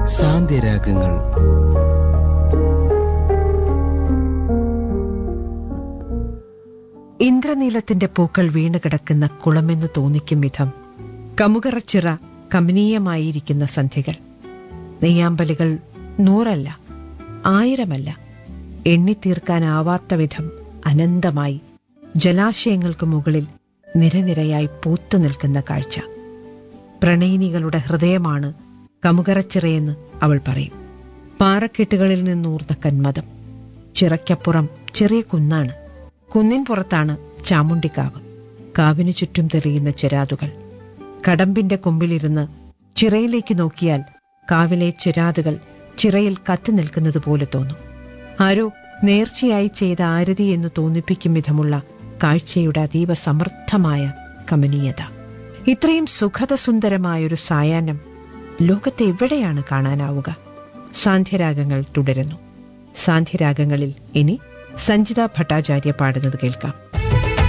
സാന്ത്യരാഗങ്ങൾ ഇന്ദ്രനീലത്തിന്റെ പൂക്കൾ വീണുകിടക്കുന്ന കുളമെന്ന് തോന്നിക്കും വിധം കമുകറച്ചിറ കമനീയമായിരിക്കുന്ന സന്ധ്യകൾ നെയ്യാമ്പലുകൾ നൂറല്ല ആയിരമല്ല എണ്ണിത്തീർക്കാനാവാത്ത വിധം അനന്തമായി ജലാശയങ്ങൾക്ക് മുകളിൽ നിരനിരയായി പൂത്തു നിൽക്കുന്ന കാഴ്ച പ്രണയിനികളുടെ ഹൃദയമാണ് കമുകറച്ചിറയെന്ന് അവൾ പറയും പാറക്കെട്ടുകളിൽ നിന്നൂർന്ന കന്മതം ചിറയ്ക്കപ്പുറം ചെറിയ കുന്നാണ് കുന്നിൻ പുറത്താണ് ചാമുണ്ടിക്കാവ് കാവിനു ചുറ്റും തെളിയുന്ന ചിരാതുകൾ കടമ്പിന്റെ കൊമ്പിലിരുന്ന് ചിറയിലേക്ക് നോക്കിയാൽ കാവിലെ ചിരാതുകൾ ചിറയിൽ കത്തി നിൽക്കുന്നത് പോലെ തോന്നും ആരോ നേർച്ചയായി ചെയ്ത ആരതി എന്ന് തോന്നിപ്പിക്കും വിധമുള്ള കാഴ്ചയുടെ അതീവ സമർത്ഥമായ കമനീയത ഇത്രയും സുഖദസുന്ദരമായൊരു സായാഹ്നം ലോകത്തെ എവിടെയാണ് കാണാനാവുക സാന്ധ്യരാഗങ്ങൾ തുടരുന്നു സാന്ധ്യരാഗങ്ങളിൽ ഇനി സഞ്ജിത ഭട്ടാചാര്യ പാടുന്നത് കേൾക്കാം